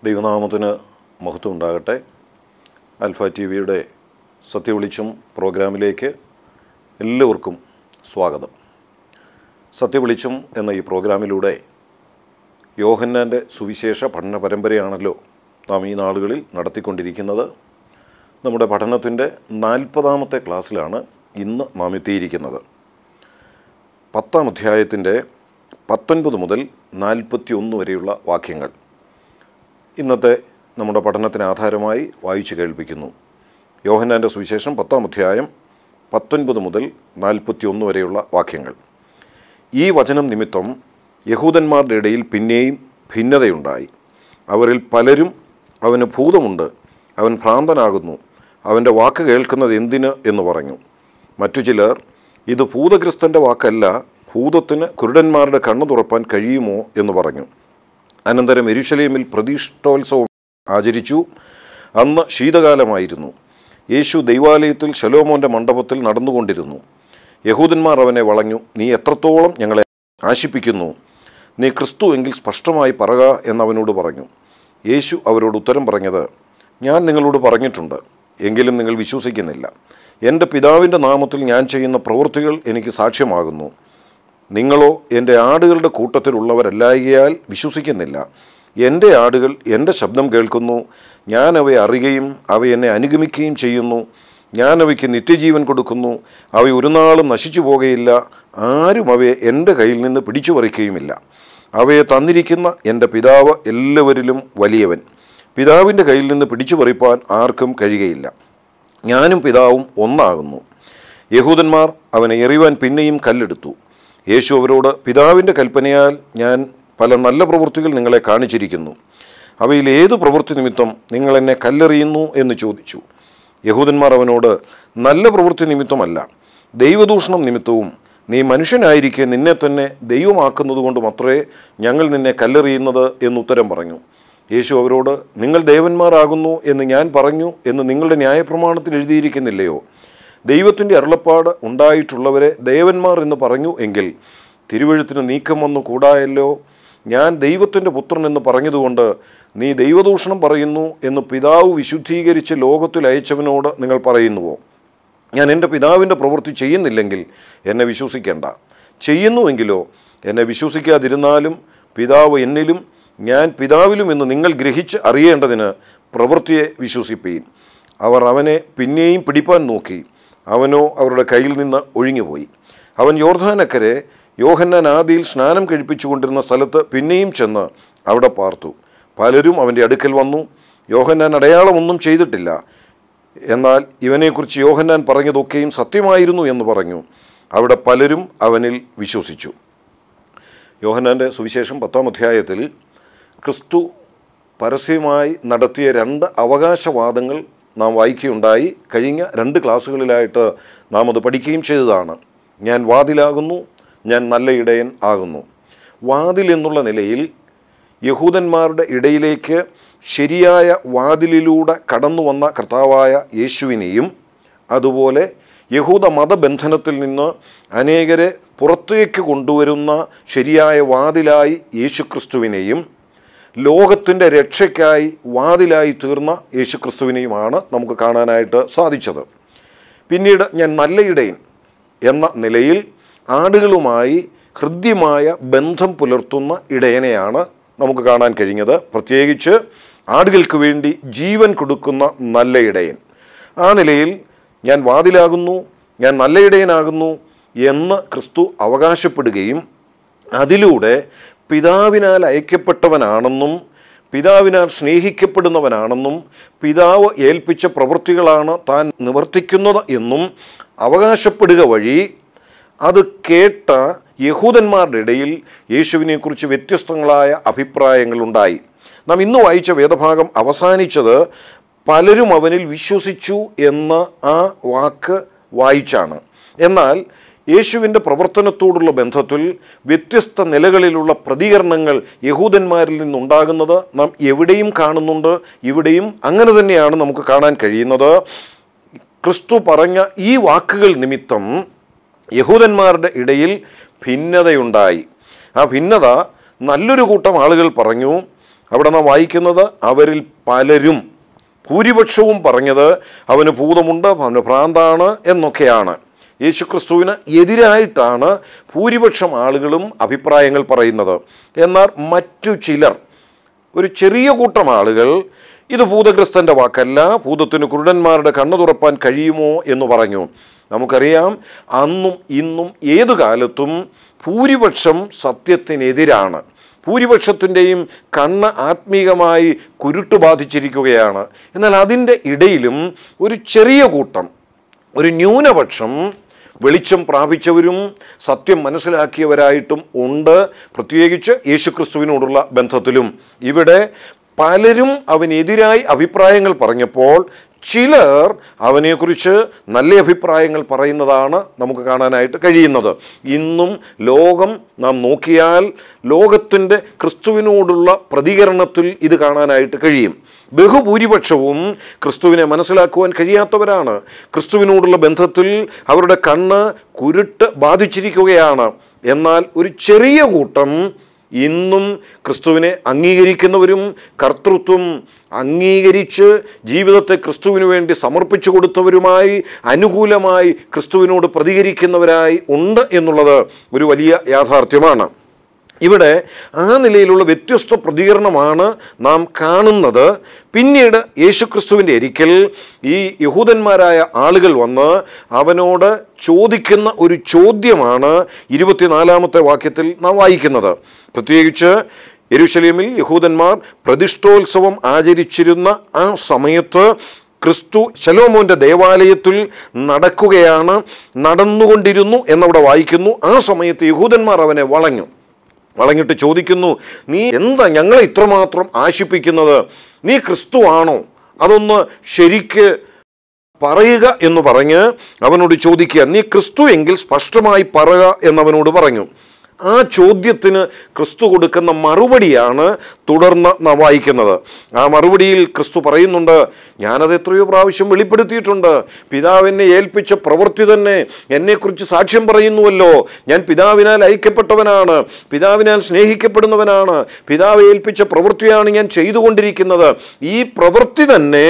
ദൈവനാമത്തിന് മഹത്വം ഉണ്ടാകട്ടെ അൽഫ ടി വിയുടെ സത്യവിളിച്ചും പ്രോഗ്രാമിലേക്ക് എല്ലാവർക്കും സ്വാഗതം സത്യവിളിച്ചും എന്ന ഈ പ്രോഗ്രാമിലൂടെ യോഹന്നാൻ്റെ സുവിശേഷ പഠന പരമ്പരയാണല്ലോ നാം ഈ നാളുകളിൽ നടത്തിക്കൊണ്ടിരിക്കുന്നത് നമ്മുടെ പഠനത്തിൻ്റെ നാൽപ്പതാമത്തെ ക്ലാസ്സിലാണ് ഇന്ന് നാം എത്തിയിരിക്കുന്നത് പത്താം അധ്യായത്തിൻ്റെ പത്തൊൻപത് മുതൽ നാൽപ്പത്തി ഒന്ന് വരെയുള്ള വാക്യങ്ങൾ ഇന്നത്തെ നമ്മുടെ പഠനത്തിന് ആധാരമായി വായിച്ചു കേൾപ്പിക്കുന്നു യോഹന്നാൻ്റെ സുവിശേഷം പത്താം അധ്യായം പത്തൊൻപത് മുതൽ നാൽപ്പത്തി ഒന്ന് വരെയുള്ള വാക്യങ്ങൾ ഈ വചനം നിമിത്തം യഹൂദന്മാരുടെ ഇടയിൽ പിന്നെയും ഭിന്നതയുണ്ടായി അവരിൽ പലരും അവന് ഭൂതമുണ്ട് അവൻ ഭ്രാന്തനാകുന്നു അവൻ്റെ വാക്ക് കേൾക്കുന്നത് എന്തിന് എന്ന് പറഞ്ഞു മറ്റു ചിലർ ഇത് ഭൂതഗ്രസ്തൻ്റെ വാക്കല്ല ഭൂതത്തിന് കുരുടന്മാരുടെ കണ്ണു തുറപ്പാൻ കഴിയുമോ എന്ന് പറഞ്ഞു അനന്തരം എരുശലേമിൽ പ്രതിഷ്ഠോത്സവം ആചരിച്ചു അന്ന് ശീതകാലമായിരുന്നു യേശു ദൈവാലയത്തിൽ ശലോമോൻ്റെ മണ്ഡപത്തിൽ നടന്നുകൊണ്ടിരുന്നു യഹൂദന്മാർ അവനെ വളഞ്ഞു നീ എത്രത്തോളം ഞങ്ങളെ ആശിപ്പിക്കുന്നു നീ ക്രിസ്തു എങ്കിൽ സ്പഷ്ടമായി പറക എന്നവനോട് പറഞ്ഞു യേശു അവരോട് ഉത്തരം പറഞ്ഞത് ഞാൻ നിങ്ങളോട് പറഞ്ഞിട്ടുണ്ട് എങ്കിലും നിങ്ങൾ വിശ്വസിക്കുന്നില്ല എൻ്റെ പിതാവിൻ്റെ നാമത്തിൽ ഞാൻ ചെയ്യുന്ന പ്രവൃത്തികൾ എനിക്ക് സാക്ഷ്യമാകുന്നു നിങ്ങളോ എൻ്റെ ആടുകളുടെ കൂട്ടത്തിലുള്ളവരല്ലായകയാൽ വിശ്വസിക്കുന്നില്ല എൻ്റെ ആടുകൾ എൻ്റെ ശബ്ദം കേൾക്കുന്നു ഞാൻ അവയെ അറിയുകയും അവ എന്നെ അനുഗമിക്കുകയും ചെയ്യുന്നു ഞാൻ അവയ്ക്ക് നിത്യജീവൻ കൊടുക്കുന്നു അവ ഒരു നാളും നശിച്ചു പോകുകയില്ല ആരും അവയെ എൻ്റെ കയ്യിൽ നിന്ന് പിടിച്ചു പറിക്കുകയുമില്ല അവയെ തന്നിരിക്കുന്ന എൻ്റെ പിതാവ് എല്ലാവരിലും വലിയവൻ പിതാവിൻ്റെ കയ്യിൽ നിന്ന് പിടിച്ചു പറിപ്പാൻ ആർക്കും കഴിയുകയില്ല ഞാനും പിതാവും ഒന്നാകുന്നു യഹൂദന്മാർ അവനെ എറിയുവാൻ പിന്നെയും കല്ലെടുത്തു യേശു അവരോട് പിതാവിൻ്റെ കൽപ്പനയാൽ ഞാൻ പല നല്ല പ്രവൃത്തികൾ നിങ്ങളെ കാണിച്ചിരിക്കുന്നു അവയിൽ ഏതു പ്രവൃത്തി നിമിത്തം നിങ്ങൾ എന്നെ കല്ലെറിയുന്നു എന്ന് ചോദിച്ചു യഹൂദന്മാർ അവനോട് നല്ല പ്രവൃത്തി നിമിത്തമല്ല ദൈവദൂഷണം നിമിത്തവും നീ മനുഷ്യനായിരിക്കെ നിന്നെ തന്നെ ദൈവമാക്കുന്നത് കൊണ്ട് മാത്രമേ ഞങ്ങൾ നിന്നെ കല്ലെറിയുന്നത് എന്നുത്തരം പറഞ്ഞു യേശു അവരോട് നിങ്ങൾ ദേവന്മാരാകുന്നു എന്ന് ഞാൻ പറഞ്ഞു എന്ന് നിങ്ങളുടെ ന്യായപ്രമാണത്തിൽ എഴുതിയിരിക്കുന്നില്ലയോ ദൈവത്തിൻ്റെ അരുളപ്പാട് ഉണ്ടായിട്ടുള്ളവരെ ദേവന്മാർ എന്ന് പറഞ്ഞു എങ്കിൽ തിരുവഴുത്തിന് നീക്കം വന്നു കൂടായല്ലോ ഞാൻ ദൈവത്തിൻ്റെ പുത്രൻ എന്ന് പറഞ്ഞതുകൊണ്ട് നീ ദൈവദൂഷണം പറയുന്നു എന്ന് പിതാവ് വിശുദ്ധീകരിച്ച് ലോകത്തിൽ അയച്ചവനോട് നിങ്ങൾ പറയുന്നുവോ ഞാൻ എൻ്റെ പിതാവിൻ്റെ പ്രവൃത്തി ചെയ്യുന്നില്ലെങ്കിൽ എന്നെ വിശ്വസിക്കേണ്ട ചെയ്യുന്നുവെങ്കിലോ എന്നെ വിശ്വസിക്കാതിരുന്നാലും പിതാവ് എന്നിലും ഞാൻ പിതാവിലും എന്ന് നിങ്ങൾ ഗ്രഹിച്ച് അറിയേണ്ടതിന് പ്രവൃത്തിയെ വിശ്വസിപ്പീൻ അവർ അവനെ പിന്നെയും പിടിപ്പാൻ നോക്കി അവനോ അവരുടെ കയ്യിൽ നിന്ന് ഒഴിഞ്ഞുപോയി അവൻ യോർധാനക്കരെ യോഹന്നാൻ ആദിയിൽ സ്നാനം കഴിപ്പിച്ചുകൊണ്ടിരുന്ന സ്ഥലത്ത് പിന്നെയും ചെന്ന് അവിടെ പാർത്തു പലരും അവൻ്റെ അടുക്കൽ വന്നു യോഹന്നാൻ അടയാളമൊന്നും ചെയ്തിട്ടില്ല എന്നാൽ ഇവനെക്കുറിച്ച് യോഹന്നാൻ പറഞ്ഞതൊക്കെയും സത്യമായിരുന്നു എന്ന് പറഞ്ഞു അവിടെ പലരും അവനിൽ വിശ്വസിച്ചു യോഹന്നാൻ്റെ സുവിശേഷം പത്താം അധ്യായത്തിൽ ക്രിസ്തു പരസ്യമായി നടത്തിയ രണ്ട് അവകാശവാദങ്ങൾ നാം വായിക്കുകയുണ്ടായി കഴിഞ്ഞ രണ്ട് ക്ലാസ്സുകളിലായിട്ട് നാം അത് പഠിക്കുകയും ചെയ്തതാണ് ഞാൻ വാതിലാകുന്നു ഞാൻ നല്ല ഇടയൻ ആകുന്നു വാതിൽ എന്നുള്ള നിലയിൽ യഹൂദന്മാരുടെ ഇടയിലേക്ക് ശരിയായ വാതിലിലൂടെ കടന്നു വന്ന കർത്താവായ യേശുവിനെയും അതുപോലെ യഹൂദ മതബന്ധനത്തിൽ നിന്ന് അനേകരെ പുറത്തേക്ക് കൊണ്ടുവരുന്ന ശരിയായ വാതിലായി യേശുക്രിസ്തുവിനെയും ലോകത്തിൻ്റെ രക്ഷയ്ക്കായി വാതിലായി തീർന്ന യേശുക്രിസ്തുവിനെയുമാണ് നമുക്ക് കാണാനായിട്ട് സാധിച്ചത് പിന്നീട് ഞാൻ നല്ല ഇടയൻ എന്ന നിലയിൽ ആടുകളുമായി ഹൃദ്യമായ ബന്ധം പുലർത്തുന്ന ഇടയനെയാണ് നമുക്ക് കാണാൻ കഴിഞ്ഞത് പ്രത്യേകിച്ച് ആടുകൾക്ക് വേണ്ടി ജീവൻ കൊടുക്കുന്ന നല്ല ഇടയൻ ആ നിലയിൽ ഞാൻ വാതിലാകുന്നു ഞാൻ നല്ല ഇടയനാകുന്നു എന്ന് ക്രിസ്തു അവകാശപ്പെടുകയും അതിലൂടെ പിതാവിനാൽ അയക്കപ്പെട്ടവനാണെന്നും പിതാവിനാൽ സ്നേഹിക്കപ്പെടുന്നവനാണെന്നും പിതാവ് ഏൽപ്പിച്ച പ്രവൃത്തികളാണ് താൻ നിവർത്തിക്കുന്നത് എന്നും അവകാശപ്പെടുക വഴി അത് കേട്ട യഹൂദന്മാരുടെ ഇടയിൽ യേശുവിനെക്കുറിച്ച് വ്യത്യസ്തങ്ങളായ അഭിപ്രായങ്ങളുണ്ടായി നാം ഇന്ന് വായിച്ച വേദഭാഗം അവസാനിച്ചത് പലരും അവനിൽ വിശ്വസിച്ചു എന്ന ആ വാക്ക് വായിച്ചാണ് എന്നാൽ യേശുവിൻ്റെ പ്രവർത്തനത്തോടുള്ള ബന്ധത്തിൽ വ്യത്യസ്ത നിലകളിലുള്ള പ്രതികരണങ്ങൾ യഹൂദന്മാരിൽ നിന്നുണ്ടാകുന്നത് നാം എവിടെയും കാണുന്നുണ്ട് ഇവിടെയും അങ്ങനെ തന്നെയാണ് നമുക്ക് കാണാൻ കഴിയുന്നത് ക്രിസ്തു പറഞ്ഞ ഈ വാക്കുകൾ നിമിത്തം യഹൂദന്മാരുടെ ഇടയിൽ ഭിന്നതയുണ്ടായി ആ ഭിന്നത നല്ലൊരു കൂട്ടം ആളുകൾ പറഞ്ഞു അവിടെ നാം വായിക്കുന്നത് അവരിൽ പലരും ഭൂരിപക്ഷവും പറഞ്ഞത് അവന് ഭൂതമുണ്ട് അവന് ഭ്രാന്താണ് എന്നൊക്കെയാണ് യേശുക്രിസ്തുവിന് എതിരായിട്ടാണ് ഭൂരിപക്ഷം ആളുകളും അഭിപ്രായങ്ങൾ പറയുന്നത് എന്നാൽ മറ്റു ചിലർ ഒരു ചെറിയ കൂട്ടം ആളുകൾ ഇത് ഭൂതഗ്രസ്തന്റെ വാക്കല്ല ഭൂതത്തിന് കുരുടന്മാരുടെ കണ്ണു തുറപ്പാൻ കഴിയുമോ എന്ന് പറഞ്ഞു നമുക്കറിയാം അന്നും ഇന്നും ഏതു കാലത്തും ഭൂരിപക്ഷം സത്യത്തിനെതിരാണ് ഭൂരിപക്ഷത്തിൻ്റെയും കണ്ണ് ആത്മീകമായി കുരുട്ട് ബാധിച്ചിരിക്കുകയാണ് എന്നാൽ അതിൻ്റെ ഇടയിലും ഒരു ചെറിയ കൂട്ടം ഒരു ന്യൂനപക്ഷം വെളിച്ചം പ്രാപിച്ചവരും സത്യം മനസ്സിലാക്കിയവരായിട്ടും ഉണ്ട് പ്രത്യേകിച്ച് യേശുക്രിസ്തുവിനോടുള്ള ബന്ധത്തിലും ഇവിടെ പലരും അവനെതിരായി അഭിപ്രായങ്ങൾ പറഞ്ഞപ്പോൾ ചിലർ അവനെക്കുറിച്ച് നല്ല അഭിപ്രായങ്ങൾ പറയുന്നതാണ് നമുക്ക് കാണാനായിട്ട് കഴിയുന്നത് ഇന്നും ലോകം നാം നോക്കിയാൽ ലോകത്തിൻ്റെ ക്രിസ്തുവിനോടുള്ള പ്രതികരണത്തിൽ ഇത് കാണാനായിട്ട് കഴിയും ബഹുഭൂരിപക്ഷവും ക്രിസ്തുവിനെ മനസ്സിലാക്കുവാൻ കഴിയാത്തവരാണ് ക്രിസ്തുവിനോടുള്ള ബന്ധത്തിൽ അവരുടെ കണ്ണ് കുരുട്ട് ബാധിച്ചിരിക്കുകയാണ് എന്നാൽ ഒരു ചെറിയ കൂട്ടം ഇന്നും ക്രിസ്തുവിനെ അംഗീകരിക്കുന്നവരും കർത്തൃത്വം അംഗീകരിച്ച് ജീവിതത്തെ ക്രിസ്തുവിന് വേണ്ടി സമർപ്പിച്ചു കൊടുത്തവരുമായി അനുകൂലമായി ക്രിസ്തുവിനോട് പ്രതികരിക്കുന്നവരായി ഉണ്ട് എന്നുള്ളത് ഒരു വലിയ യാഥാർത്ഥ്യമാണ് ഇവിടെ ആ നിലയിലുള്ള വ്യത്യസ്ത പ്രതികരണമാണ് നാം കാണുന്നത് പിന്നീട് യേശുക്രിസ്തുവിൻ്റെ ഒരിക്കൽ ഈ യഹൂദന്മാരായ ആളുകൾ വന്ന് അവനോട് ചോദിക്കുന്ന ഒരു ചോദ്യമാണ് ഇരുപത്തിനാലാമത്തെ വാക്യത്തിൽ നാം വായിക്കുന്നത് പ്രത്യേകിച്ച് യെരൂശലേമിൽ യഹൂദന്മാർ പ്രതിഷ്ഠോത്സവം ആചരിച്ചിരുന്ന ആ സമയത്ത് ക്രിസ്തു ശലോമോന്റെ ദേവാലയത്തിൽ നടക്കുകയാണ് നടന്നുകൊണ്ടിരുന്നു എന്നവിടെ വായിക്കുന്നു ആ സമയത്ത് യഹൂദന്മാർ അവനെ വളഞ്ഞു വളഞ്ഞിട്ട് ചോദിക്കുന്നു നീ എന്താ ഞങ്ങളെ ഇത്രമാത്രം ആശിപ്പിക്കുന്നത് നീ ക്രിസ്തു ആണോ അതൊന്ന് ശരിക്ക് പറയുക എന്ന് പറഞ്ഞ് അവനോട് ചോദിക്കുക നീ ക്രിസ്തു എങ്കിൽ സ്പഷ്ടമായി പറയുക എന്നവനോട് പറഞ്ഞു ആ ചോദ്യത്തിന് ക്രിസ്തു കൊടുക്കുന്ന മറുപടിയാണ് തുടർന്ന് നാം വായിക്കുന്നത് ആ മറുപടിയിൽ ക്രിസ്തു പറയുന്നുണ്ട് ഞാനത് എത്രയോ പ്രാവശ്യം വെളിപ്പെടുത്തിയിട്ടുണ്ട് പിതാവിനെ ഏൽപ്പിച്ച പ്രവൃത്തി തന്നെ എന്നെക്കുറിച്ച് സാക്ഷ്യം പറയുന്നുവല്ലോ ഞാൻ പിതാവിനാൽ ഐക്യപ്പെട്ടവനാണ് പിതാവിനാൽ സ്നേഹിക്കപ്പെടുന്നവനാണ് പിതാവ് ഏൽപ്പിച്ച പ്രവൃത്തിയാണ് ഞാൻ ചെയ്തുകൊണ്ടിരിക്കുന്നത് ഈ പ്രവൃത്തി തന്നെ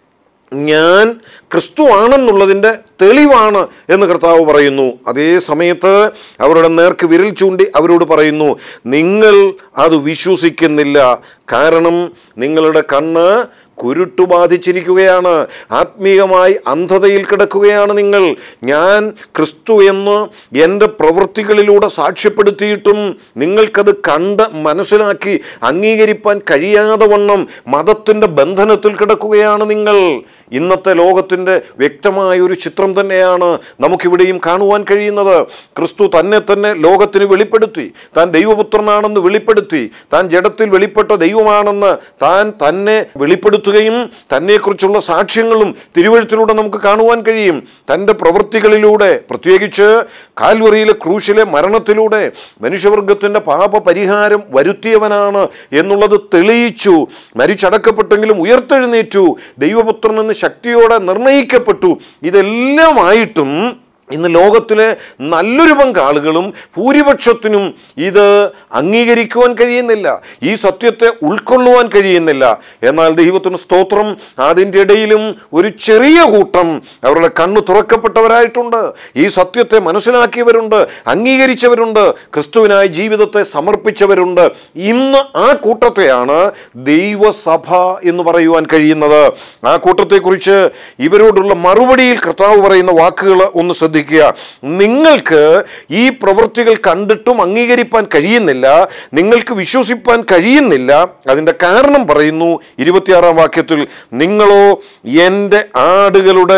ഞാൻ ക്രിസ്തു ആണെന്നുള്ളതിൻ്റെ തെളിവാണ് എന്ന് കർത്താവ് പറയുന്നു അതേ സമയത്ത് അവരുടെ നേർക്ക് വിരൽ ചൂണ്ടി അവരോട് പറയുന്നു നിങ്ങൾ അത് വിശ്വസിക്കുന്നില്ല കാരണം നിങ്ങളുടെ കണ്ണ് കുരുട്ടു ബാധിച്ചിരിക്കുകയാണ് ആത്മീയമായി അന്ധതയിൽ കിടക്കുകയാണ് നിങ്ങൾ ഞാൻ ക്രിസ്തു എന്ന് എൻ്റെ പ്രവൃത്തികളിലൂടെ സാക്ഷ്യപ്പെടുത്തിയിട്ടും നിങ്ങൾക്കത് കണ്ട് മനസ്സിലാക്കി അംഗീകരിപ്പാൻ കഴിയാതെ വണ്ണം മതത്തിൻ്റെ ബന്ധനത്തിൽ കിടക്കുകയാണ് നിങ്ങൾ ഇന്നത്തെ ലോകത്തിൻ്റെ വ്യക്തമായ ഒരു ചിത്രം തന്നെയാണ് നമുക്കിവിടെയും കാണുവാൻ കഴിയുന്നത് ക്രിസ്തു തന്നെ തന്നെ ലോകത്തിന് വെളിപ്പെടുത്തി താൻ ദൈവപുത്രനാണെന്ന് വെളിപ്പെടുത്തി താൻ ജഡത്തിൽ വെളിപ്പെട്ട ദൈവമാണെന്ന് താൻ തന്നെ വെളിപ്പെടുത്തുകയും തന്നെക്കുറിച്ചുള്ള സാക്ഷ്യങ്ങളും തിരുവഴുത്തിലൂടെ നമുക്ക് കാണുവാൻ കഴിയും തൻ്റെ പ്രവൃത്തികളിലൂടെ പ്രത്യേകിച്ച് കാൽവറിയിലെ ക്രൂശിലെ മരണത്തിലൂടെ മനുഷ്യവർഗത്തിൻ്റെ പാപ പരിഹാരം വരുത്തിയവനാണ് എന്നുള്ളത് തെളിയിച്ചു മരിച്ചടക്കപ്പെട്ടെങ്കിലും ഉയർത്തെഴുന്നേറ്റു ദൈവപുത്രൻ എന്ന് ശക്തിയോടെ നിർണയിക്കപ്പെട്ടു ഇതെല്ലാമായിട്ടും ഇന്ന് ലോകത്തിലെ നല്ലൊരു പങ്ക് ആളുകളും ഭൂരിപക്ഷത്തിനും ഇത് അംഗീകരിക്കുവാൻ കഴിയുന്നില്ല ഈ സത്യത്തെ ഉൾക്കൊള്ളുവാൻ കഴിയുന്നില്ല എന്നാൽ ദൈവത്തിന് സ്തോത്രം അതിൻ്റെ ഇടയിലും ഒരു ചെറിയ കൂട്ടം അവരുടെ കണ്ണു തുറക്കപ്പെട്ടവരായിട്ടുണ്ട് ഈ സത്യത്തെ മനസ്സിലാക്കിയവരുണ്ട് അംഗീകരിച്ചവരുണ്ട് ക്രിസ്തുവിനായി ജീവിതത്തെ സമർപ്പിച്ചവരുണ്ട് ഇന്ന് ആ കൂട്ടത്തെയാണ് ദൈവസഭ എന്ന് പറയുവാൻ കഴിയുന്നത് ആ കൂട്ടത്തെക്കുറിച്ച് ഇവരോടുള്ള മറുപടിയിൽ കർത്താവ് പറയുന്ന വാക്കുകൾ ഒന്ന് ശ്രദ്ധിക്കുക നിങ്ങൾക്ക് ഈ പ്രവൃത്തികൾ കണ്ടിട്ടും അംഗീകരിപ്പാൻ കഴിയുന്നില്ല നിങ്ങൾക്ക് വിശ്വസിപ്പാൻ കഴിയുന്നില്ല അതിൻ്റെ കാരണം പറയുന്നു ഇരുപത്തിയാറാം വാക്യത്തിൽ നിങ്ങളോ എൻ്റെ ആടുകളുടെ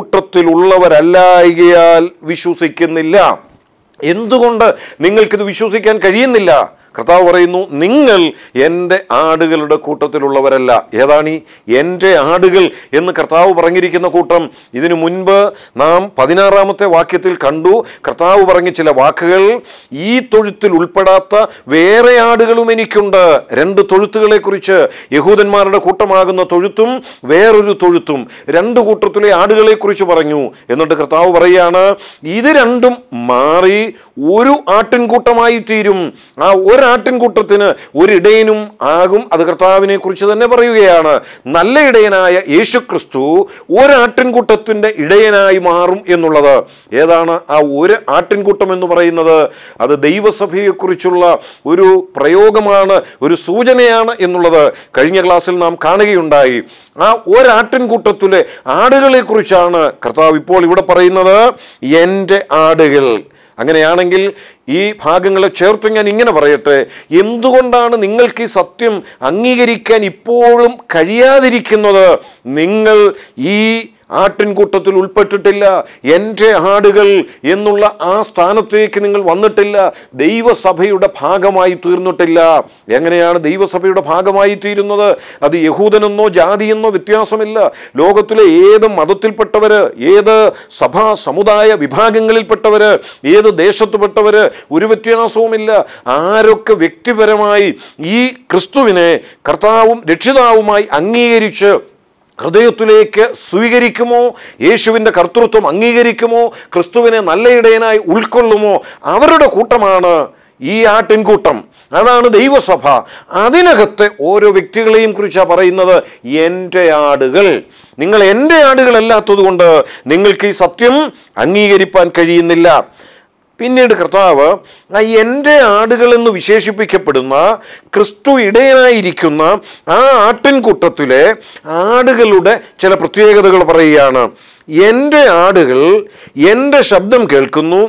കൂട്ടത്തിലുള്ളവരല്ലായകയാൽ വിശ്വസിക്കുന്നില്ല എന്തുകൊണ്ട് നിങ്ങൾക്കിത് വിശ്വസിക്കാൻ കഴിയുന്നില്ല കർത്താവ് പറയുന്നു നിങ്ങൾ എൻ്റെ ആടുകളുടെ കൂട്ടത്തിലുള്ളവരല്ല ഏതാണ് ഈ എൻ്റെ ആടുകൾ എന്ന് കർത്താവ് പറഞ്ഞിരിക്കുന്ന കൂട്ടം ഇതിനു മുൻപ് നാം പതിനാറാമത്തെ വാക്യത്തിൽ കണ്ടു കർത്താവ് പറഞ്ഞ ചില വാക്കുകൾ ഈ തൊഴുത്തിൽ ഉൾപ്പെടാത്ത വേറെ ആടുകളും എനിക്കുണ്ട് രണ്ട് തൊഴുത്തുകളെ കുറിച്ച് യഹൂദന്മാരുടെ കൂട്ടമാകുന്ന തൊഴുത്തും വേറൊരു തൊഴുത്തും രണ്ട് കൂട്ടത്തിലെ ആടുകളെ കുറിച്ച് പറഞ്ഞു എന്നിട്ട് കർത്താവ് പറയാണ് ഇത് രണ്ടും മാറി ഒരു ആട്ടിൻകൂട്ടമായി തീരും ആ ഒരു ഒരാട്ടിൻകൂട്ടത്തിന് ഒരിടയനും ആകും അത് കർത്താവിനെ കുറിച്ച് തന്നെ പറയുകയാണ് നല്ല ഇടയനായ യേശു ക്രിസ്തു ഒരാട്ടിൻകൂട്ടത്തിൻ്റെ ഇടയനായി മാറും എന്നുള്ളത് ഏതാണ് ആ ഒരു ആട്ടിൻകൂട്ടം എന്ന് പറയുന്നത് അത് ദൈവസഭയെക്കുറിച്ചുള്ള ഒരു പ്രയോഗമാണ് ഒരു സൂചനയാണ് എന്നുള്ളത് കഴിഞ്ഞ ക്ലാസ്സിൽ നാം കാണുകയുണ്ടായി ആ ഒരാട്ടിൻകൂട്ടത്തിലെ ആടുകളെ കുറിച്ചാണ് കർത്താവ് ഇപ്പോൾ ഇവിടെ പറയുന്നത് എൻ്റെ ആടുകൾ അങ്ങനെയാണെങ്കിൽ ഈ ഭാഗങ്ങളെ ചേർത്ത് ഞാൻ ഇങ്ങനെ പറയട്ടെ എന്തുകൊണ്ടാണ് നിങ്ങൾക്ക് ഈ സത്യം അംഗീകരിക്കാൻ ഇപ്പോഴും കഴിയാതിരിക്കുന്നത് നിങ്ങൾ ഈ ആട്ടിൻകൂട്ടത്തിൽ ഉൾപ്പെട്ടിട്ടില്ല എൻ്റെ ആടുകൾ എന്നുള്ള ആ സ്ഥാനത്തേക്ക് നിങ്ങൾ വന്നിട്ടില്ല ദൈവസഭയുടെ ഭാഗമായി തീർന്നിട്ടില്ല എങ്ങനെയാണ് ദൈവസഭയുടെ ഭാഗമായി തീരുന്നത് അത് യഹൂദനെന്നോ ജാതിയെന്നോ വ്യത്യാസമില്ല ലോകത്തിലെ ഏത് മതത്തിൽപ്പെട്ടവര് ഏത് സഭാ സമുദായ വിഭാഗങ്ങളിൽപ്പെട്ടവര് ഏത് ദേശത്തുപെട്ടവര് ഒരു വ്യത്യാസവുമില്ല ആരൊക്കെ വ്യക്തിപരമായി ഈ ക്രിസ്തുവിനെ കർത്താവും രക്ഷിതാവുമായി അംഗീകരിച്ച് ഹൃദയത്തിലേക്ക് സ്വീകരിക്കുമോ യേശുവിൻ്റെ കർത്തൃത്വം അംഗീകരിക്കുമോ ക്രിസ്തുവിനെ നല്ല ഇടയനായി ഉൾക്കൊള്ളുമോ അവരുടെ കൂട്ടമാണ് ഈ ആട്ടിൻകൂട്ടം അതാണ് ദൈവസഭ അതിനകത്തെ ഓരോ വ്യക്തികളെയും കുറിച്ചാണ് പറയുന്നത് എൻ്റെ ആടുകൾ നിങ്ങൾ എൻ്റെ ആടുകളല്ലാത്തത് കൊണ്ട് നിങ്ങൾക്ക് ഈ സത്യം അംഗീകരിപ്പാൻ കഴിയുന്നില്ല പിന്നീട് കർത്താവ് ആ എൻ്റെ ആടുകൾ എന്ന് വിശേഷിപ്പിക്കപ്പെടുന്ന ക്രിസ്തു ഇടയനായിരിക്കുന്ന ആ ആട്ടിൻകൂട്ടത്തിലെ ആടുകളുടെ ചില പ്രത്യേകതകൾ പറയുകയാണ് എൻ്റെ ആടുകൾ എൻ്റെ ശബ്ദം കേൾക്കുന്നു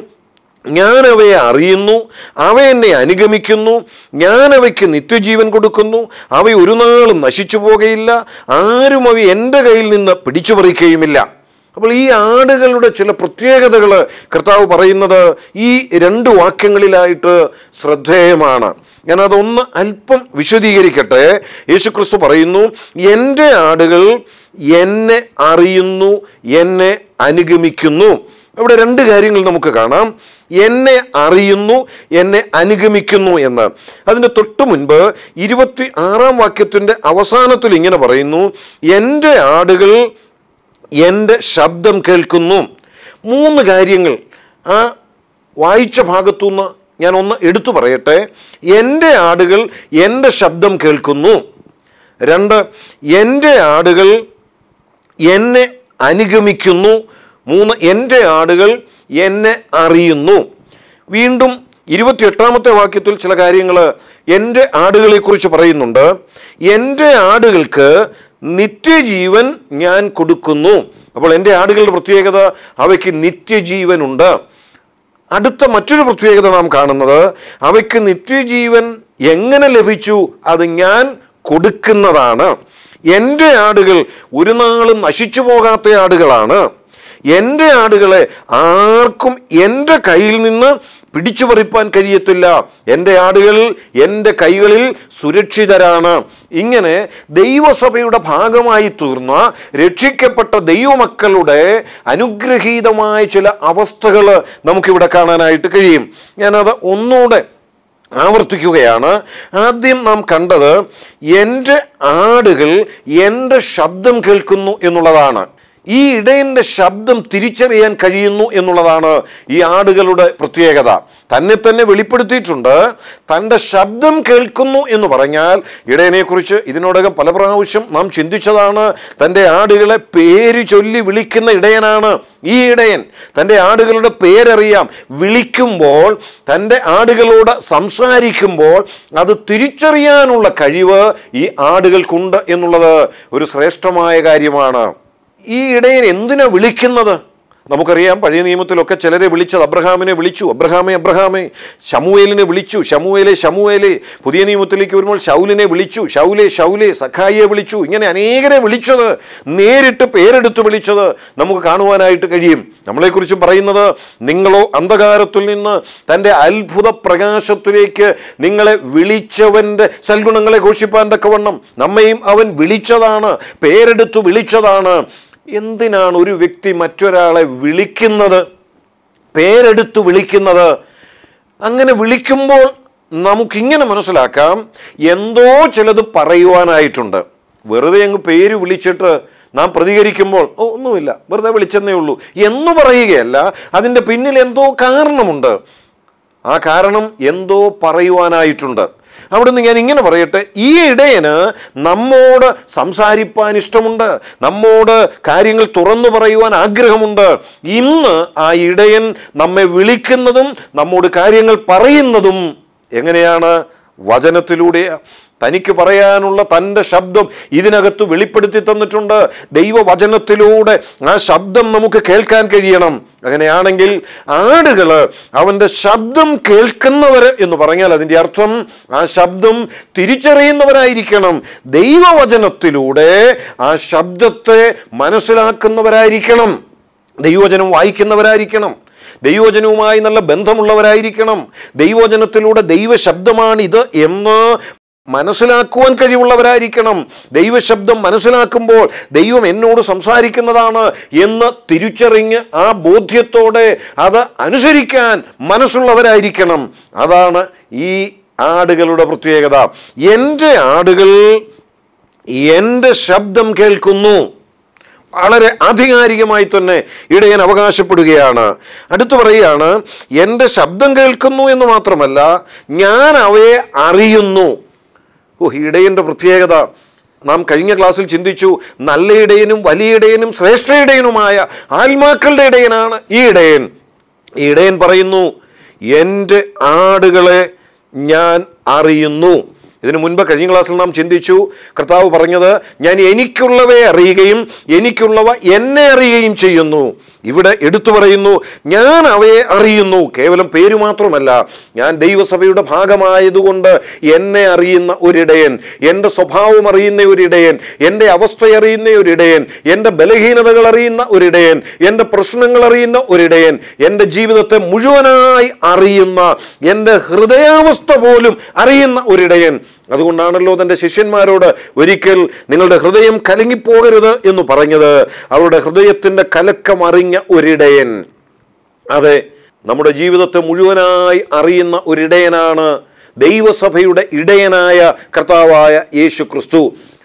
ഞാൻ അവയെ അറിയുന്നു അവ എന്നെ അനുഗമിക്കുന്നു ഞാൻ അവയ്ക്ക് നിത്യജീവൻ കൊടുക്കുന്നു അവ ഒരു നാളും നശിച്ചു പോകുകയില്ല ആരും അവ എൻ്റെ കയ്യിൽ നിന്ന് പിടിച്ചു പറിക്കുകയുമില്ല അപ്പോൾ ഈ ആടുകളുടെ ചില പ്രത്യേകതകൾ കർത്താവ് പറയുന്നത് ഈ രണ്ട് വാക്യങ്ങളിലായിട്ട് ശ്രദ്ധേയമാണ് ഞാൻ അതൊന്ന് അല്പം വിശദീകരിക്കട്ടെ യേശുക്രിസ്തു പറയുന്നു എൻ്റെ ആടുകൾ എന്നെ അറിയുന്നു എന്നെ അനുഗമിക്കുന്നു ഇവിടെ രണ്ട് കാര്യങ്ങൾ നമുക്ക് കാണാം എന്നെ അറിയുന്നു എന്നെ അനുഗമിക്കുന്നു എന്ന് അതിന് തൊട്ടു മുൻപ് ഇരുപത്തി ആറാം വാക്യത്തിൻ്റെ അവസാനത്തിൽ ഇങ്ങനെ പറയുന്നു എൻ്റെ ആടുകൾ എൻ്റെ ശബ്ദം കേൾക്കുന്നു മൂന്ന് കാര്യങ്ങൾ ആ വായിച്ച ഭാഗത്തുനിന്ന് ഞാൻ ഒന്ന് എടുത്തു പറയട്ടെ എൻ്റെ ആടുകൾ എൻ്റെ ശബ്ദം കേൾക്കുന്നു രണ്ട് എൻ്റെ ആടുകൾ എന്നെ അനുഗമിക്കുന്നു മൂന്ന് എൻ്റെ ആടുകൾ എന്നെ അറിയുന്നു വീണ്ടും ഇരുപത്തിയെട്ടാമത്തെ വാക്യത്തിൽ ചില കാര്യങ്ങൾ എൻ്റെ ആടുകളെക്കുറിച്ച് പറയുന്നുണ്ട് എൻ്റെ ആടുകൾക്ക് നിത്യജീവൻ ഞാൻ കൊടുക്കുന്നു അപ്പോൾ എൻ്റെ ആടുകളുടെ പ്രത്യേകത അവയ്ക്ക് നിത്യജീവനുണ്ട് അടുത്ത മറ്റൊരു പ്രത്യേകത നാം കാണുന്നത് അവയ്ക്ക് നിത്യജീവൻ എങ്ങനെ ലഭിച്ചു അത് ഞാൻ കൊടുക്കുന്നതാണ് എൻ്റെ ആടുകൾ ഒരു നാളും നശിച്ചു പോകാത്ത ആടുകളാണ് എൻ്റെ ആടുകളെ ആർക്കും എൻ്റെ കയ്യിൽ നിന്ന് പിടിച്ചു പറിപ്പാൻ കഴിയത്തില്ല എൻ്റെ ആടുകൾ എൻ്റെ കൈകളിൽ സുരക്ഷിതരാണ് ഇങ്ങനെ ദൈവസഭയുടെ ഭാഗമായി തീർന്ന രക്ഷിക്കപ്പെട്ട ദൈവമക്കളുടെ അനുഗ്രഹീതമായ ചില അവസ്ഥകൾ നമുക്കിവിടെ കാണാനായിട്ട് കഴിയും ഞാനത് ഒന്നുകൂടെ ആവർത്തിക്കുകയാണ് ആദ്യം നാം കണ്ടത് എൻ്റെ ആടുകൾ എൻ്റെ ശബ്ദം കേൾക്കുന്നു എന്നുള്ളതാണ് ഈ ഇടയൻ്റെ ശബ്ദം തിരിച്ചറിയാൻ കഴിയുന്നു എന്നുള്ളതാണ് ഈ ആടുകളുടെ പ്രത്യേകത തന്നെ തന്നെ വെളിപ്പെടുത്തിയിട്ടുണ്ട് തൻ്റെ ശബ്ദം കേൾക്കുന്നു എന്ന് പറഞ്ഞാൽ ഇടയനെക്കുറിച്ച് ഇതിനോടകം പല പ്രാവശ്യം നാം ചിന്തിച്ചതാണ് തൻ്റെ ആടുകളെ പേര് ചൊല്ലി വിളിക്കുന്ന ഇടയനാണ് ഈ ഇടയൻ തൻ്റെ ആടുകളുടെ പേരറിയാം വിളിക്കുമ്പോൾ തൻ്റെ ആടുകളോട് സംസാരിക്കുമ്പോൾ അത് തിരിച്ചറിയാനുള്ള കഴിവ് ഈ ആടുകൾക്കുണ്ട് എന്നുള്ളത് ഒരു ശ്രേഷ്ഠമായ കാര്യമാണ് ഈ ഇടയൻ എന്തിനാ വിളിക്കുന്നത് നമുക്കറിയാം പഴയ നിയമത്തിലൊക്കെ ചിലരെ വിളിച്ചത് അബ്രഹാമിനെ വിളിച്ചു അബ്രഹാമെ അബ്രഹാമെ ശമുവേലിനെ വിളിച്ചു ശമുവേലെ ശമുവേലെ പുതിയ നിയമത്തിലേക്ക് വരുമ്പോൾ ശൗലിനെ വിളിച്ചു ശൗലെ ശൗലെ സഖായിയെ വിളിച്ചു ഇങ്ങനെ അനേകരെ വിളിച്ചത് നേരിട്ട് പേരെടുത്ത് വിളിച്ചത് നമുക്ക് കാണുവാനായിട്ട് കഴിയും നമ്മളെക്കുറിച്ചും പറയുന്നത് നിങ്ങളോ അന്ധകാരത്തിൽ നിന്ന് തൻ്റെ അത്ഭുത പ്രകാശത്തിലേക്ക് നിങ്ങളെ വിളിച്ചവൻ്റെ സൽഗുണങ്ങളെ ഘോഷിപ്പാൻ തക്കവണ്ണം നമ്മയും അവൻ വിളിച്ചതാണ് പേരെടുത്ത് വിളിച്ചതാണ് എന്തിനാണ് ഒരു വ്യക്തി മറ്റൊരാളെ വിളിക്കുന്നത് പേരെടുത്ത് വിളിക്കുന്നത് അങ്ങനെ വിളിക്കുമ്പോൾ നമുക്കിങ്ങനെ മനസ്സിലാക്കാം എന്തോ ചിലത് പറയുവാനായിട്ടുണ്ട് വെറുതെ അങ്ങ് പേര് വിളിച്ചിട്ട് നാം പ്രതികരിക്കുമ്പോൾ ഓ ഒന്നുമില്ല വെറുതെ വിളിച്ചെന്നേ ഉള്ളൂ എന്ന് പറയുകയല്ല അതിൻ്റെ പിന്നിൽ എന്തോ കാരണമുണ്ട് ആ കാരണം എന്തോ പറയുവാനായിട്ടുണ്ട് അവിടുന്ന് ഞാൻ ഇങ്ങനെ പറയട്ടെ ഈ ഇടയന് നമ്മോട് സംസാരിപ്പാൻ ഇഷ്ടമുണ്ട് നമ്മോട് കാര്യങ്ങൾ തുറന്നു പറയുവാൻ ആഗ്രഹമുണ്ട് ഇന്ന് ആ ഇടയൻ നമ്മെ വിളിക്കുന്നതും നമ്മോട് കാര്യങ്ങൾ പറയുന്നതും എങ്ങനെയാണ് വചനത്തിലൂടെ തനിക്ക് പറയാനുള്ള തൻ്റെ ശബ്ദം ഇതിനകത്ത് വെളിപ്പെടുത്തി തന്നിട്ടുണ്ട് ദൈവവചനത്തിലൂടെ ആ ശബ്ദം നമുക്ക് കേൾക്കാൻ കഴിയണം അങ്ങനെയാണെങ്കിൽ ആടുകൾ അവൻ്റെ ശബ്ദം കേൾക്കുന്നവർ എന്ന് പറഞ്ഞാൽ അതിൻ്റെ അർത്ഥം ആ ശബ്ദം തിരിച്ചറിയുന്നവരായിരിക്കണം ദൈവവചനത്തിലൂടെ ആ ശബ്ദത്തെ മനസ്സിലാക്കുന്നവരായിരിക്കണം ദൈവവചനം വായിക്കുന്നവരായിരിക്കണം ദൈവവചനവുമായി നല്ല ബന്ധമുള്ളവരായിരിക്കണം ദൈവവചനത്തിലൂടെ ദൈവശബ്ദമാണിത് എന്ന് മനസ്സിലാക്കുവാൻ കഴിവുള്ളവരായിരിക്കണം ദൈവശബ്ദം മനസ്സിലാക്കുമ്പോൾ ദൈവം എന്നോട് സംസാരിക്കുന്നതാണ് എന്ന് തിരിച്ചറിഞ്ഞ് ആ ബോധ്യത്തോടെ അത് അനുസരിക്കാൻ മനസ്സുള്ളവരായിരിക്കണം അതാണ് ഈ ആടുകളുടെ പ്രത്യേകത എൻ്റെ ആടുകൾ എൻ്റെ ശബ്ദം കേൾക്കുന്നു വളരെ ആധികാരികമായി തന്നെ ഇടയൻ അവകാശപ്പെടുകയാണ് അടുത്തു പറയുകയാണ് എൻ്റെ ശബ്ദം കേൾക്കുന്നു എന്ന് മാത്രമല്ല ഞാൻ അവയെ അറിയുന്നു ഓ ഇടയൻ്റെ പ്രത്യേകത നാം കഴിഞ്ഞ ക്ലാസ്സിൽ ചിന്തിച്ചു നല്ല ഇടയനും വലിയ ഇടയനും ശ്രേഷ്ഠ ഇടയനുമായ ആത്മാക്കളുടെ ഇടയനാണ് ഈ ഇടയൻ ഈ ഇടയൻ പറയുന്നു എൻ്റെ ആടുകളെ ഞാൻ അറിയുന്നു ഇതിനു മുൻപ് കഴിഞ്ഞ ക്ലാസ്സിൽ നാം ചിന്തിച്ചു കർത്താവ് പറഞ്ഞത് ഞാൻ എനിക്കുള്ളവയെ അറിയുകയും എനിക്കുള്ളവ എന്നെ അറിയുകയും ചെയ്യുന്നു ഇവിടെ എടുത്തു പറയുന്നു ഞാൻ അവയെ അറിയുന്നു കേവലം പേര് മാത്രമല്ല ഞാൻ ദൈവസഭയുടെ ഭാഗമായതുകൊണ്ട് എന്നെ അറിയുന്ന ഒരിടയൻ എൻ്റെ സ്വഭാവം അറിയുന്ന ഒരിടയൻ എൻ്റെ അവസ്ഥ അറിയുന്ന ഒരിടയൻ എൻ്റെ ബലഹീനതകൾ അറിയുന്ന ഒരിടയൻ എൻ്റെ പ്രശ്നങ്ങൾ അറിയുന്ന ഒരിടയൻ എൻ്റെ ജീവിതത്തെ മുഴുവനായി അറിയുന്ന എൻ്റെ ഹൃദയാവസ്ഥ പോലും അറിയുന്ന ഒരിടയൻ അതുകൊണ്ടാണല്ലോ തൻ്റെ ശിഷ്യന്മാരോട് ഒരിക്കൽ നിങ്ങളുടെ ഹൃദയം കലങ്ങിപ്പോകരുത് എന്ന് പറഞ്ഞത് അവരുടെ ഹൃദയത്തിൻ്റെ കലക്കം അറിഞ്ഞ ഒരിടയൻ അതെ നമ്മുടെ ജീവിതത്തെ മുഴുവനായി അറിയുന്ന ഒരിടയനാണ് ദൈവസഭയുടെ ഇടയനായ കർത്താവായ യേശു ക്രിസ്തു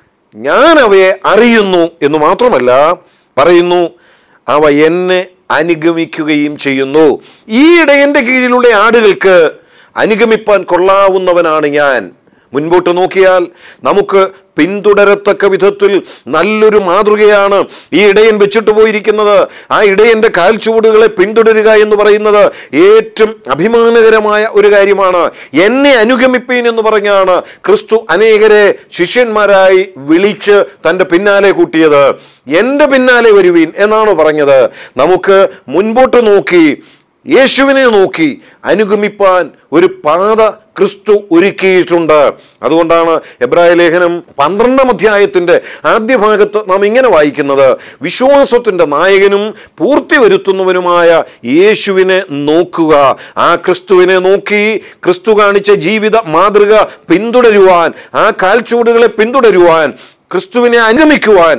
ഞാൻ അവയെ അറിയുന്നു എന്ന് മാത്രമല്ല പറയുന്നു അവ എന്നെ അനുഗമിക്കുകയും ചെയ്യുന്നു ഈ ഇടയന്റെ കീഴിലുള്ള ആടുകൾക്ക് അനുഗമിപ്പാൻ കൊള്ളാവുന്നവനാണ് ഞാൻ മുൻപോട്ട് നോക്കിയാൽ നമുക്ക് പിന്തുടരത്തക്ക വിധത്തിൽ നല്ലൊരു മാതൃകയാണ് ഈ ഇടയൻ വെച്ചിട്ട് പോയിരിക്കുന്നത് ആ ഇടയന്റെ കാൽച്ചുവടുകളെ പിന്തുടരുക എന്ന് പറയുന്നത് ഏറ്റവും അഭിമാനകരമായ ഒരു കാര്യമാണ് എന്നെ അനുഗമിപ്പീൻ എന്ന് പറഞ്ഞാണ് ക്രിസ്തു അനേകരെ ശിഷ്യന്മാരായി വിളിച്ച് തൻ്റെ പിന്നാലെ കൂട്ടിയത് എൻ്റെ പിന്നാലെ വരുവീൻ എന്നാണ് പറഞ്ഞത് നമുക്ക് മുൻപോട്ട് നോക്കി യേശുവിനെ നോക്കി അനുഗമിപ്പാൻ ഒരു പാത ക്രിസ്തു ഒരുക്കിയിട്ടുണ്ട് അതുകൊണ്ടാണ് എബ്രായ ലേഖനം പന്ത്രണ്ടാം അധ്യായത്തിന്റെ ആദ്യ ഭാഗത്ത് നാം ഇങ്ങനെ വായിക്കുന്നത് വിശ്വാസത്തിന്റെ നായകനും പൂർത്തി വരുത്തുന്നവനുമായ യേശുവിനെ നോക്കുക ആ ക്രിസ്തുവിനെ നോക്കി ക്രിസ്തു കാണിച്ച ജീവിത മാതൃക പിന്തുടരുവാൻ ആ കാൽച്ചുവടുകളെ പിന്തുടരുവാൻ ക്രിസ്തുവിനെ അനുഗമിക്കുവാൻ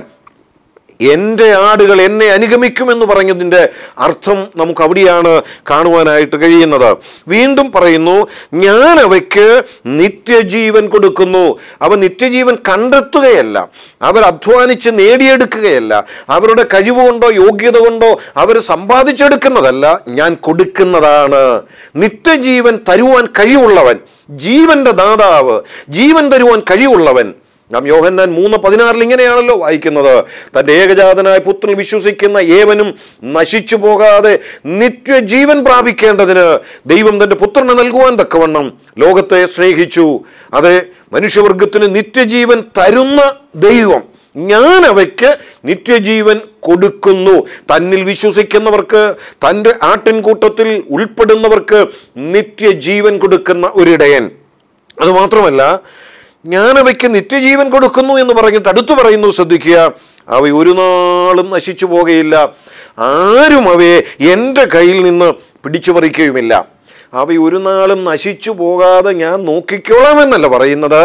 എൻ്റെ ആടുകൾ എന്നെ അനുഗമിക്കുമെന്ന് പറഞ്ഞതിൻ്റെ അർത്ഥം നമുക്ക് അവിടെയാണ് കാണുവാനായിട്ട് കഴിയുന്നത് വീണ്ടും പറയുന്നു ഞാൻ അവയ്ക്ക് നിത്യജീവൻ കൊടുക്കുന്നു അവ നിത്യജീവൻ കണ്ടെത്തുകയല്ല അവർ അധ്വാനിച്ച് നേടിയെടുക്കുകയല്ല അവരുടെ കഴിവുകൊണ്ടോ യോഗ്യത കൊണ്ടോ അവർ സമ്പാദിച്ചെടുക്കുന്നതല്ല ഞാൻ കൊടുക്കുന്നതാണ് നിത്യജീവൻ തരുവാൻ കഴിവുള്ളവൻ ജീവന്റെ ദാതാവ് ജീവൻ തരുവാൻ കഴിവുള്ളവൻ നാം യോഹന്നാൻ മൂന്ന് പതിനാറിൽ ഇങ്ങനെയാണല്ലോ വായിക്കുന്നത് തൻ്റെ ഏകജാതനായ പുത്രൻ വിശ്വസിക്കുന്ന ഏവനും നശിച്ചു പോകാതെ നിത്യജീവൻ പ്രാപിക്കേണ്ടതിന് ദൈവം തൻ്റെ പുത്രനെ നൽകുവാൻ തക്കവണ്ണം ലോകത്തെ സ്നേഹിച്ചു അതെ മനുഷ്യവർഗത്തിന് നിത്യജീവൻ തരുന്ന ദൈവം ഞാൻ അവയ്ക്ക് നിത്യജീവൻ കൊടുക്കുന്നു തന്നിൽ വിശ്വസിക്കുന്നവർക്ക് തൻ്റെ ആട്ടിൻകൂട്ടത്തിൽ ഉൾപ്പെടുന്നവർക്ക് നിത്യജീവൻ കൊടുക്കുന്ന ഒരിടയൻ അതുമാത്രമല്ല ഞാൻ അവയ്ക്ക് നിത്യജീവൻ കൊടുക്കുന്നു എന്ന് പറഞ്ഞിട്ട് അടുത്തു പറയുന്നു ശ്രദ്ധിക്കുക അവ ഒരു നാളും നശിച്ചു പോകുകയില്ല ആരും അവയെ എൻ്റെ കയ്യിൽ നിന്ന് പിടിച്ചു പറിക്കുകയുമില്ല അവ ഒരു നാളും നശിച്ചു പോകാതെ ഞാൻ നോക്കിക്കോളാം എന്നല്ല പറയുന്നത്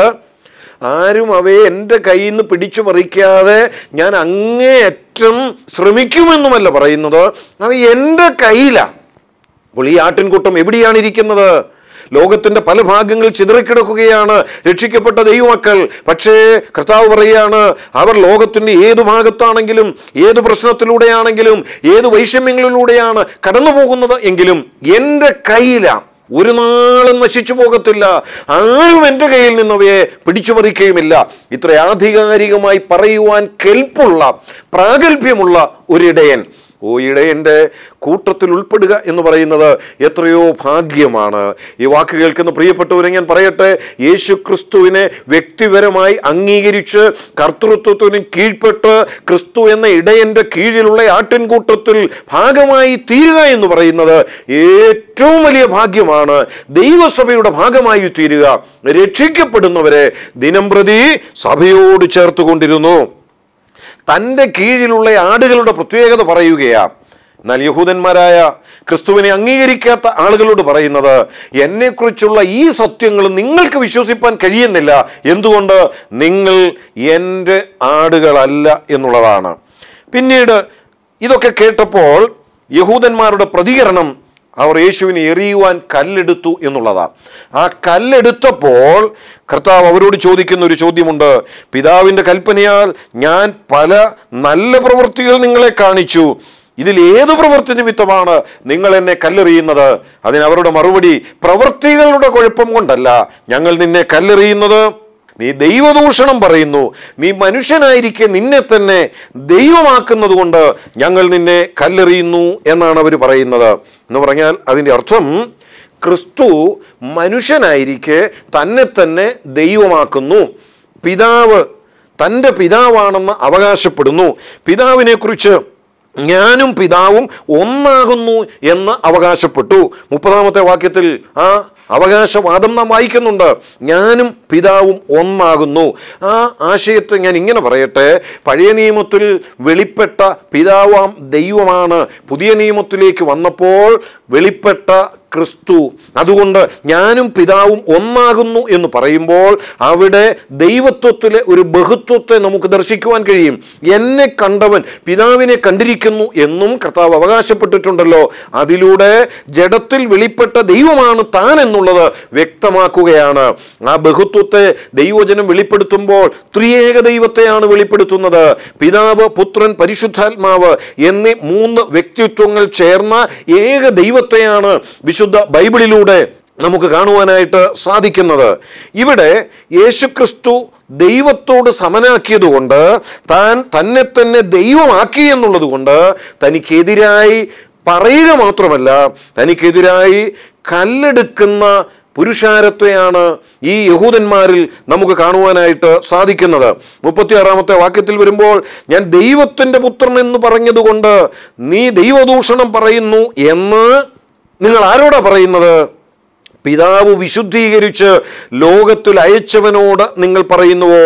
ആരും അവയെ എൻ്റെ കയ്യിൽ നിന്ന് പിടിച്ചു പറിക്കാതെ ഞാൻ അങ്ങേയറ്റം ശ്രമിക്കുമെന്നുമല്ല പറയുന്നത് അവ എൻ്റെ കയ്യിലാണ് അപ്പോൾ ഈ ആട്ടിൻകൂട്ടം എവിടെയാണ് ഇരിക്കുന്നത് ലോകത്തിന്റെ പല ഭാഗങ്ങളിൽ ചിതറിക്കിടക്കുകയാണ് രക്ഷിക്കപ്പെട്ട ദൈവമക്കൾ പക്ഷേ കർത്താവ് പറയുകയാണ് അവർ ലോകത്തിന്റെ ഏതു ഭാഗത്താണെങ്കിലും ഏത് പ്രശ്നത്തിലൂടെയാണെങ്കിലും ഏത് വൈഷമ്യങ്ങളിലൂടെയാണ് കടന്നു പോകുന്നത് എങ്കിലും എൻ്റെ കയ്യിലാണ് ഒരു നാളും നശിച്ചു പോകത്തില്ല ആരും എൻ്റെ കയ്യിൽ നിന്നവയെ പിടിച്ചു പറിക്കുകയുമില്ല ഇത്ര ആധികാരികമായി പറയുവാൻ കെൽപ്പുള്ള പ്രാഗൽഭ്യമുള്ള ഒരിടയൻ ഓ ഇടയൻ്റെ കൂട്ടത്തിൽ ഉൾപ്പെടുക എന്ന് പറയുന്നത് എത്രയോ ഭാഗ്യമാണ് ഈ വാക്ക് കേൾക്കുന്ന പ്രിയപ്പെട്ടവരെ ഞാൻ പറയട്ടെ യേശു ക്രിസ്തുവിനെ വ്യക്തിപരമായി അംഗീകരിച്ച് കർത്തൃത്വത്തിന് കീഴ്പ്പെട്ട് ക്രിസ്തു എന്ന ഇടയൻ്റെ കീഴിലുള്ള ആട്ടിൻകൂട്ടത്തിൽ ഭാഗമായി തീരുക എന്ന് പറയുന്നത് ഏറ്റവും വലിയ ഭാഗ്യമാണ് ദൈവസഭയുടെ ഭാഗമായി തീരുക രക്ഷിക്കപ്പെടുന്നവരെ ദിനംപ്രതി സഭയോട് ചേർത്തുകൊണ്ടിരുന്നു തൻ്റെ കീഴിലുള്ള ആടുകളുടെ പ്രത്യേകത പറയുകയാ എന്നാൽ യഹൂദന്മാരായ ക്രിസ്തുവിനെ അംഗീകരിക്കാത്ത ആളുകളോട് പറയുന്നത് എന്നെക്കുറിച്ചുള്ള ഈ സത്യങ്ങൾ നിങ്ങൾക്ക് വിശ്വസിപ്പാൻ കഴിയുന്നില്ല എന്തുകൊണ്ട് നിങ്ങൾ എൻ്റെ ആടുകളല്ല എന്നുള്ളതാണ് പിന്നീട് ഇതൊക്കെ കേട്ടപ്പോൾ യഹൂദന്മാരുടെ പ്രതികരണം അവർ യേശുവിനെ എറിയുവാൻ കല്ലെടുത്തു എന്നുള്ളതാ ആ കല്ലെടുത്തപ്പോൾ കർത്താവ് അവരോട് ചോദിക്കുന്ന ഒരു ചോദ്യമുണ്ട് പിതാവിൻ്റെ കൽപ്പനയാൽ ഞാൻ പല നല്ല പ്രവൃത്തികൾ നിങ്ങളെ കാണിച്ചു ഇതിൽ ഏത് പ്രവൃത്തി നിമിത്തമാണ് നിങ്ങൾ എന്നെ കല്ലെറിയുന്നത് അതിന് അവരുടെ മറുപടി പ്രവൃത്തികളുടെ കുഴപ്പം കൊണ്ടല്ല ഞങ്ങൾ നിന്നെ കല്ലെറിയുന്നത് നീ ദൈവദൂഷണം പറയുന്നു നീ മനുഷ്യനായിരിക്കെ നിന്നെ തന്നെ ദൈവമാക്കുന്നത് കൊണ്ട് ഞങ്ങൾ നിന്നെ കല്ലെറിയുന്നു എന്നാണ് അവർ പറയുന്നത് എന്ന് പറഞ്ഞാൽ അതിൻ്റെ അർത്ഥം ക്രിസ്തു മനുഷ്യനായിരിക്കെ തന്നെ തന്നെ ദൈവമാക്കുന്നു പിതാവ് തൻ്റെ പിതാവാണെന്ന് അവകാശപ്പെടുന്നു പിതാവിനെക്കുറിച്ച് ഞാനും പിതാവും ഒന്നാകുന്നു എന്ന് അവകാശപ്പെട്ടു മുപ്പതാമത്തെ വാക്യത്തിൽ ആ അവകാശവാദം നാം വായിക്കുന്നുണ്ട് ഞാനും പിതാവും ഒന്നാകുന്നു ആ ആശയത്തെ ഞാൻ ഇങ്ങനെ പറയട്ടെ പഴയ നിയമത്തിൽ വെളിപ്പെട്ട പിതാവാം ദൈവമാണ് പുതിയ നിയമത്തിലേക്ക് വന്നപ്പോൾ വെളിപ്പെട്ട ക്രിസ്തു അതുകൊണ്ട് ഞാനും പിതാവും ഒന്നാകുന്നു എന്ന് പറയുമ്പോൾ അവിടെ ദൈവത്വത്തിലെ ഒരു ബഹുത്വത്തെ നമുക്ക് ദർശിക്കുവാൻ കഴിയും എന്നെ കണ്ടവൻ പിതാവിനെ കണ്ടിരിക്കുന്നു എന്നും കർത്താവ് അവകാശപ്പെട്ടിട്ടുണ്ടല്ലോ അതിലൂടെ ജഡത്തിൽ വെളിപ്പെട്ട ദൈവമാണ് താൻ എന്നുള്ളത് വ്യക്തമാക്കുകയാണ് ആ ബഹുത്വത്തെ ദൈവജനം വെളിപ്പെടുത്തുമ്പോൾ ത്രിയേക ദൈവത്തെയാണ് വെളിപ്പെടുത്തുന്നത് പിതാവ് പുത്രൻ പരിശുദ്ധാത്മാവ് എന്നീ മൂന്ന് വ്യക്തിത്വങ്ങൾ ചേർന്ന ഏക ദൈവത്തെയാണ് വിശുദ്ധ ബൈബിളിലൂടെ നമുക്ക് കാണുവാനായിട്ട് സാധിക്കുന്നത് ഇവിടെ യേശുക്രിസ്തു ദൈവത്തോട് സമനാക്കിയതുകൊണ്ട് താൻ തന്നെ തന്നെ ദൈവമാക്കി എന്നുള്ളത് കൊണ്ട് തനിക്കെതിരായി പറയുക മാത്രമല്ല തനിക്കെതിരായി കല്ലെടുക്കുന്ന പുരുഷാരത്തെയാണ് ഈ യഹൂദന്മാരിൽ നമുക്ക് കാണുവാനായിട്ട് സാധിക്കുന്നത് മുപ്പത്തിയാറാമത്തെ വാക്യത്തിൽ വരുമ്പോൾ ഞാൻ ദൈവത്തിൻ്റെ പുത്രൻ എന്ന് പറഞ്ഞതുകൊണ്ട് നീ ദൈവദൂഷണം പറയുന്നു എന്ന് നിങ്ങൾ ആരോടാ പറയുന്നത് പിതാവ് വിശുദ്ധീകരിച്ച് ലോകത്തിൽ അയച്ചവനോട് നിങ്ങൾ പറയുന്നുവോ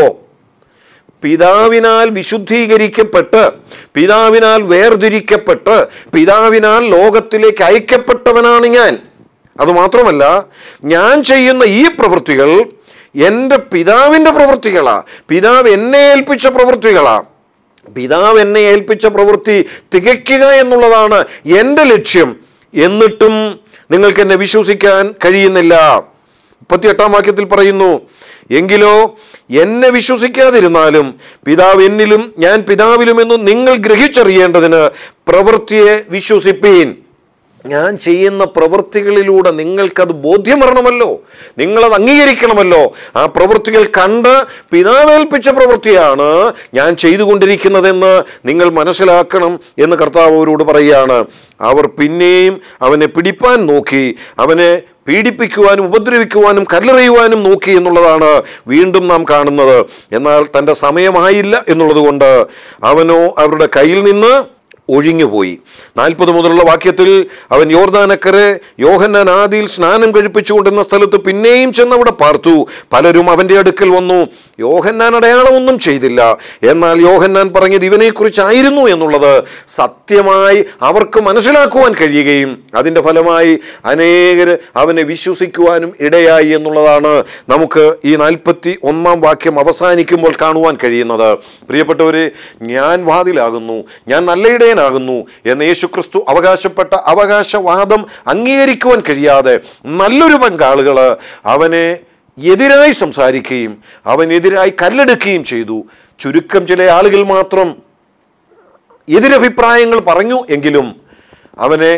പിതാവിനാൽ വിശുദ്ധീകരിക്കപ്പെട്ട് പിതാവിനാൽ വേർതിരിക്കപ്പെട്ട് പിതാവിനാൽ ലോകത്തിലേക്ക് അയക്കപ്പെട്ടവനാണ് ഞാൻ അതുമാത്രമല്ല ഞാൻ ചെയ്യുന്ന ഈ പ്രവൃത്തികൾ എൻ്റെ പിതാവിൻ്റെ പ്രവൃത്തികളാ പിതാവ് എന്നെ ഏൽപ്പിച്ച പ്രവൃത്തികളാ പിതാവ് എന്നെ ഏൽപ്പിച്ച പ്രവൃത്തി തികയ്ക്കുക എന്നുള്ളതാണ് എൻ്റെ ലക്ഷ്യം എന്നിട്ടും നിങ്ങൾക്ക് എന്നെ വിശ്വസിക്കാൻ കഴിയുന്നില്ല മുപ്പത്തിയെട്ടാം വാക്യത്തിൽ പറയുന്നു എങ്കിലോ എന്നെ വിശ്വസിക്കാതിരുന്നാലും പിതാവ് എന്നിലും ഞാൻ പിതാവിലുമെന്ന് നിങ്ങൾ ഗ്രഹിച്ചറിയേണ്ടതിന് പ്രവൃത്തിയെ വിശ്വസിപ്പീൻ ഞാൻ ചെയ്യുന്ന പ്രവൃത്തികളിലൂടെ നിങ്ങൾക്കത് ബോധ്യം വരണമല്ലോ നിങ്ങളത് അംഗീകരിക്കണമല്ലോ ആ പ്രവൃത്തികൾ കണ്ട് പിതാവേൽപ്പിച്ച പ്രവൃത്തിയാണ് ഞാൻ ചെയ്തുകൊണ്ടിരിക്കുന്നതെന്ന് നിങ്ങൾ മനസ്സിലാക്കണം എന്ന് കർത്താവ് അവരോട് പറയുകയാണ് അവർ പിന്നെയും അവനെ പിടിപ്പാൻ നോക്കി അവനെ പീഡിപ്പിക്കുവാനും ഉപദ്രവിക്കുവാനും കല്ലെറിയുവാനും നോക്കി എന്നുള്ളതാണ് വീണ്ടും നാം കാണുന്നത് എന്നാൽ തൻ്റെ സമയമായില്ല എന്നുള്ളത് കൊണ്ട് അവനോ അവരുടെ കയ്യിൽ നിന്ന് ഒഴിഞ്ഞുപോയി നാൽപ്പത് മുതലുള്ള വാക്യത്തിൽ അവൻ യോർദാനക്കരെ യോഹന്നാൻ ആദിയിൽ സ്നാനം കഴിപ്പിച്ചുകൊണ്ടിരുന്ന സ്ഥലത്ത് പിന്നെയും ചെന്ന് അവിടെ പാർത്തു പലരും അവൻ്റെ അടുക്കൽ വന്നു യോഹന്നാൻ അടയാളമൊന്നും ചെയ്തില്ല എന്നാൽ യോഹന്നാൻ പറഞ്ഞത് ഇവനെക്കുറിച്ചായിരുന്നു എന്നുള്ളത് സത്യമായി അവർക്ക് മനസ്സിലാക്കുവാൻ കഴിയുകയും അതിൻ്റെ ഫലമായി അനേകർ അവനെ വിശ്വസിക്കുവാനും ഇടയായി എന്നുള്ളതാണ് നമുക്ക് ഈ നാൽപ്പത്തി ഒന്നാം വാക്യം അവസാനിക്കുമ്പോൾ കാണുവാൻ കഴിയുന്നത് പ്രിയപ്പെട്ടവരെ ഞാൻ വാതിലാകുന്നു ഞാൻ നല്ല ഇടയനാകുന്നു എന്ന് യേശുക്രിസ്തു അവകാശപ്പെട്ട അവകാശവാദം അംഗീകരിക്കുവാൻ കഴിയാതെ നല്ലൊരു പങ്കാളുകൾ അവനെ എതിരായി സംസാരിക്കുകയും അവനെതിരായി കല്ലെടുക്കുകയും ചെയ്തു ചുരുക്കം ചില ആളുകൾ മാത്രം എതിരഭിപ്രായങ്ങൾ പറഞ്ഞു എങ്കിലും അവനെ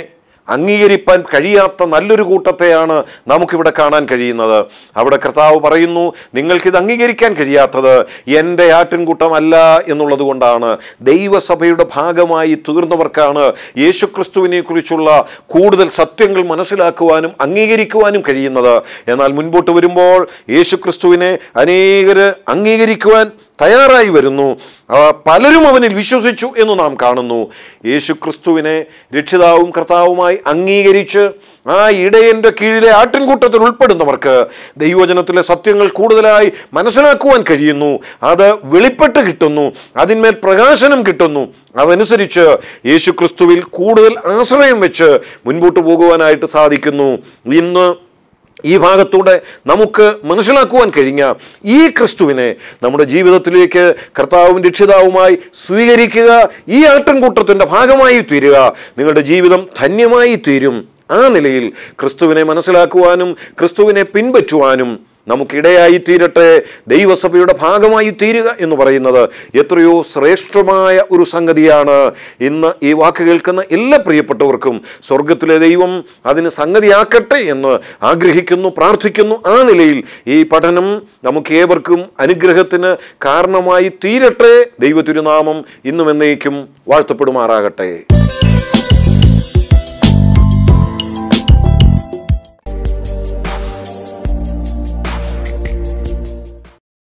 അംഗീകരിപ്പാൻ കഴിയാത്ത നല്ലൊരു കൂട്ടത്തെയാണ് നമുക്കിവിടെ കാണാൻ കഴിയുന്നത് അവിടെ കർത്താവ് പറയുന്നു നിങ്ങൾക്കിത് അംഗീകരിക്കാൻ കഴിയാത്തത് എൻ്റെ ആട്ടിൻകൂട്ടമല്ല എന്നുള്ളത് കൊണ്ടാണ് ദൈവസഭയുടെ ഭാഗമായി തീർന്നവർക്കാണ് യേശുക്രിസ്തുവിനെ കുറിച്ചുള്ള കൂടുതൽ സത്യങ്ങൾ മനസ്സിലാക്കുവാനും അംഗീകരിക്കുവാനും കഴിയുന്നത് എന്നാൽ മുൻപോട്ട് വരുമ്പോൾ യേശുക്രിസ്തുവിനെ അനേകര് അംഗീകരിക്കുവാൻ തയ്യാറായി വരുന്നു ആ, പലരും അവനിൽ വിശ്വസിച്ചു എന്ന് നാം കാണുന്നു യേശുക്രിസ്തുവിനെ രക്ഷിതാവും കർത്താവുമായി അംഗീകരിച്ച് ആ ഇടയന്റെ കീഴിലെ ആട്ടിൻകൂട്ടത്തിൽ ഉൾപ്പെടുന്നവർക്ക് ദൈവജനത്തിലെ സത്യങ്ങൾ കൂടുതലായി മനസ്സിലാക്കുവാൻ കഴിയുന്നു അത് വെളിപ്പെട്ട് കിട്ടുന്നു അതിന്മേൽ പ്രകാശനം കിട്ടുന്നു അതനുസരിച്ച് യേശുക്രിസ്തുവിൽ കൂടുതൽ ആശ്രയം വെച്ച് മുൻപോട്ട് പോകുവാനായിട്ട് സാധിക്കുന്നു ഇന്ന് ഈ ഭാഗത്തൂടെ നമുക്ക് മനസ്സിലാക്കുവാൻ കഴിഞ്ഞ ഈ ക്രിസ്തുവിനെ നമ്മുടെ ജീവിതത്തിലേക്ക് കർത്താവും രക്ഷിതാവുമായി സ്വീകരിക്കുക ഈ ആട്ടിൻകൂട്ടത്തിൻ്റെ ഭാഗമായി തീരുക നിങ്ങളുടെ ജീവിതം ധന്യമായി തീരും ആ നിലയിൽ ക്രിസ്തുവിനെ മനസ്സിലാക്കുവാനും ക്രിസ്തുവിനെ പിൻപറ്റുവാനും നമുക്കിടയായി തീരട്ടെ ദൈവസഭയുടെ ഭാഗമായി തീരുക എന്ന് പറയുന്നത് എത്രയോ ശ്രേഷ്ഠമായ ഒരു സംഗതിയാണ് ഇന്ന് ഈ വാക്ക് കേൾക്കുന്ന എല്ലാ പ്രിയപ്പെട്ടവർക്കും സ്വർഗത്തിലെ ദൈവം അതിന് സംഗതിയാക്കട്ടെ എന്ന് ആഗ്രഹിക്കുന്നു പ്രാർത്ഥിക്കുന്നു ആ നിലയിൽ ഈ പഠനം നമുക്ക് ഏവർക്കും അനുഗ്രഹത്തിന് കാരണമായി തീരട്ടെ ദൈവ തിരുനാമം ഇന്നും എന്നേക്കും വാഴ്ത്തപ്പെടുമാറാകട്ടെ